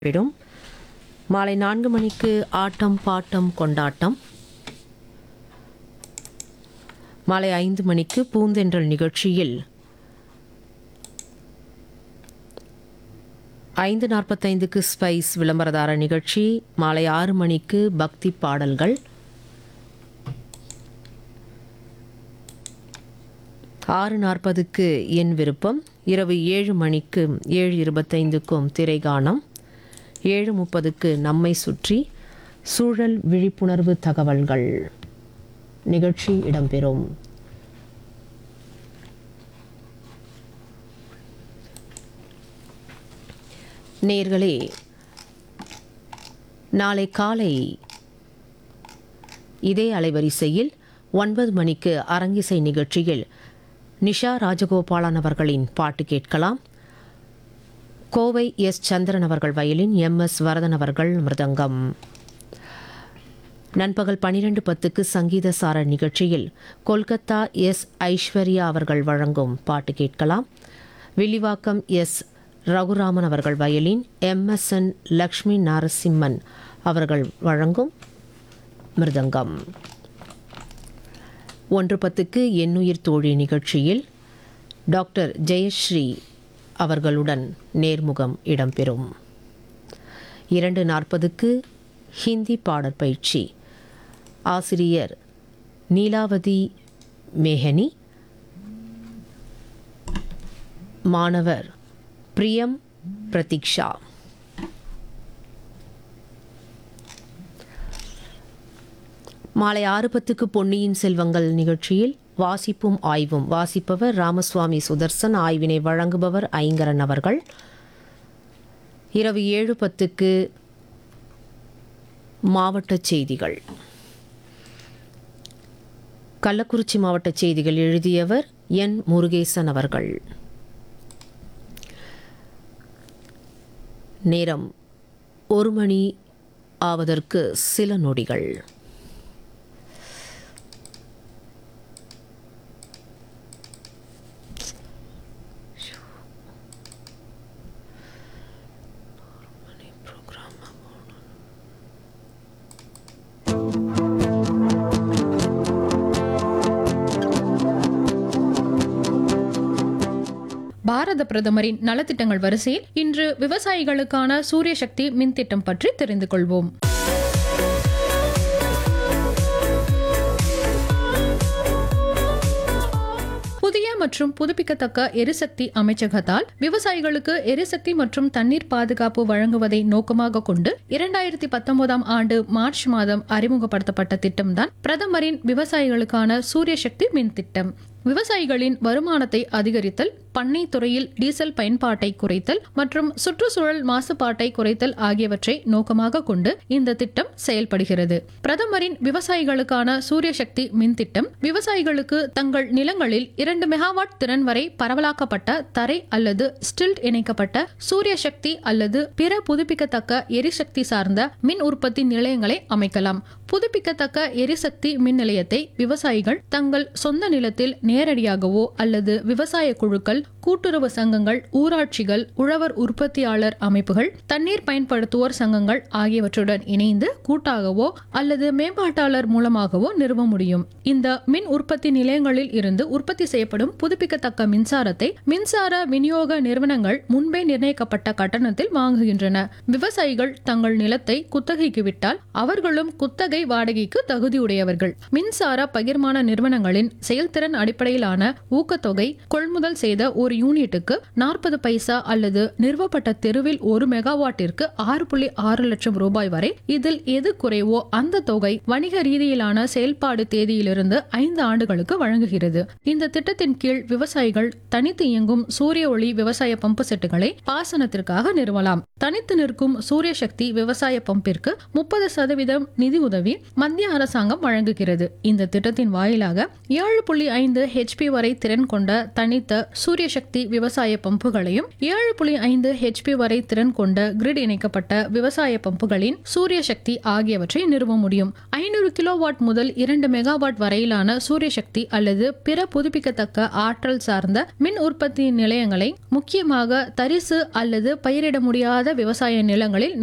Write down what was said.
விடும் மாலை நான்கு மணிக்கு ஆட்டம் பாட்டம் கொண்டாட்டம் மாலை ஐந்து மணிக்கு பூந்தென்றல் நிகழ்ச்சியில் ஐந்து நாற்பத்தைந்துக்கு ஸ்பைஸ் விளம்பரதார நிகழ்ச்சி மாலை ஆறு மணிக்கு பக்தி பாடல்கள் ஆறு நாற்பதுக்கு என் விருப்பம் இரவு ஏழு மணிக்கு ஏழு இருபத்தைந்துக்கும் திரைகானம் ஏழு முப்பதுக்கு நம்மை சுற்றி சூழல் விழிப்புணர்வு தகவல்கள் நிகழ்ச்சி இடம்பெறும் நேர்களே நாளை காலை இதே அலைவரிசையில் ஒன்பது மணிக்கு அரங்கிசை நிகழ்ச்சியில் நிஷா ராஜகோபாலன் அவர்களின் பாட்டு கேட்கலாம் கோவை எஸ் சந்திரன் அவர்கள் வயலின் எம் எஸ் வரதன் அவர்கள் மிருதங்கம் நண்பகல் பனிரெண்டு பத்துக்கு சங்கீத சார நிகழ்ச்சியில் கொல்கத்தா எஸ் ஐஸ்வர்யா அவர்கள் வழங்கும் பாட்டு கேட்கலாம் வில்லிவாக்கம் எஸ் ரகுராமன் அவர்கள் வயலின் எம்எஸ்என் லக்ஷ்மி நரசிம்மன் அவர்கள் வழங்கும் மிருதங்கம் ஒன்று பத்துக்கு எண்ணுயிர் தோழி நிகழ்ச்சியில் டாக்டர் ஜெயஸ்ரீ அவர்களுடன் நேர்முகம் இடம்பெறும் இரண்டு நாற்பதுக்கு ஹிந்தி பாடற்பயிற்சி ஆசிரியர் நீலாவதி மேஹனி மாணவர் பிரியம் பிரதீக்ஷா மாலை ஆறு பத்துக்கு பொன்னியின் செல்வங்கள் நிகழ்ச்சியில் வாசிப்பும் ஆய்வும் வாசிப்பவர் ராமசுவாமி சுதர்சன் ஆய்வினை வழங்குபவர் ஐங்கரன் அவர்கள் இரவு ஏழு பத்துக்கு மாவட்ட செய்திகள் கள்ளக்குறிச்சி மாவட்ட செய்திகள் எழுதியவர் என் முருகேசன் அவர்கள் நேரம் ஒரு மணி ஆவதற்கு சில நொடிகள் பாரத பிரதமரின் நலத்திட்டங்கள் வரிசையில் இன்று விவசாயிகளுக்கான சூரிய சக்தி மின் திட்டம் பற்றி தெரிந்து கொள்வோம் புதிய மற்றும் புதுப்பிக்கத்தக்க எரிசக்தி அமைச்சகத்தால் விவசாயிகளுக்கு எரிசக்தி மற்றும் தண்ணீர் பாதுகாப்பு வழங்குவதை நோக்கமாக கொண்டு இரண்டாயிரத்தி பத்தொன்பதாம் ஆண்டு மார்ச் மாதம் அறிமுகப்படுத்தப்பட்ட திட்டம்தான் பிரதமரின் விவசாயிகளுக்கான சூரிய சக்தி மின் திட்டம் விவசாயிகளின் வருமானத்தை அதிகரித்தல் பண்ணை துறையில் டீசல் பயன்பாட்டை குறைத்தல் மற்றும் சுற்றுச்சூழல் மாசுபாட்டை குறைத்தல் ஆகியவற்றை நோக்கமாக கொண்டு இந்த திட்டம் செயல்படுகிறது பிரதமரின் விவசாயிகளுக்கான சூரிய சக்தி மின் திட்டம் விவசாயிகளுக்கு தங்கள் நிலங்களில் இரண்டு மெகாவாட் திறன் வரை பரவலாக்கப்பட்ட தரை அல்லது ஸ்டில்ட் இணைக்கப்பட்ட சூரிய சக்தி அல்லது பிற புதுப்பிக்கத்தக்க எரிசக்தி சார்ந்த மின் உற்பத்தி நிலையங்களை அமைக்கலாம் புதுப்பிக்கத்தக்க எரிசக்தி மின் நிலையத்தை விவசாயிகள் தங்கள் சொந்த நிலத்தில் நேரடியாகவோ அல்லது விவசாய குழுக்கள் கூட்டுறவு சங்கங்கள் ஊராட்சிகள் உழவர் உற்பத்தியாளர் அமைப்புகள் தண்ணீர் பயன்படுத்துவோர் சங்கங்கள் ஆகியவற்றுடன் இணைந்து கூட்டாகவோ அல்லது மேம்பாட்டாளர் மூலமாகவோ நிறுவ முடியும் இந்த மின் உற்பத்தி நிலையங்களில் இருந்து உற்பத்தி செய்யப்படும் புதுப்பிக்கத்தக்க மின்சாரத்தை மின்சார விநியோக நிறுவனங்கள் முன்பே நிர்ணயிக்கப்பட்ட கட்டணத்தில் வாங்குகின்றன விவசாயிகள் தங்கள் நிலத்தை குத்தகைக்கு விட்டால் அவர்களும் குத்தகை வாடகைக்கு தகுதியுடையவர்கள் மின்சார பகிர்மான நிறுவனங்களின் செயல்திறன் அடிப்படையிலான ஊக்கத்தொகை கொள்முதல் செய்த ஒரு யூனிட்டுக்கு நாற்பது பைசா அல்லது நிறுவப்பட்ட தெருவில் ஒரு மெகாவாட்டிற்கு ஆறு புள்ளி ஆறு லட்சம் ரூபாய் வரை இதில் எது குறைவோ அந்த தொகை வணிக ரீதியிலான செயல்பாடு தேதியிலிருந்து ஐந்து ஆண்டுகளுக்கு வழங்குகிறது இந்த திட்டத்தின் கீழ் விவசாயிகள் தனித்து இயங்கும் சூரிய ஒளி விவசாய பம்பு செட்டுகளை பாசனத்திற்காக நிறுவலாம் தனித்து நிற்கும் சூரிய சக்தி விவசாய பம்பிற்கு முப்பது சதவீதம் நிதி உதவி மத்திய அரசாங்கம் வழங்குகிறது இந்த திட்டத்தின் வாயிலாக ஏழு புள்ளி ஐந்து ஹெச்பி வரை திறன் கொண்ட தனித்த சூரிய சக்தி சக்தி விவசாய பம்புகளையும் ஏழு புள்ளி ஐந்து ஹெச்பி வரை திறன் கொண்ட கிரிட் இணைக்கப்பட்ட விவசாய பம்புகளின் சூரிய சக்தி ஆகியவற்றை நிறுவ முடியும் ஐநூறு கிலோவாட் முதல் இரண்டு மெகாவாட் வரையிலான சூரிய சக்தி அல்லது பிற புதுப்பிக்கத்தக்க ஆற்றல் சார்ந்த மின் உற்பத்தி நிலையங்களை முக்கியமாக தரிசு அல்லது பயிரிட முடியாத விவசாய நிலங்களில்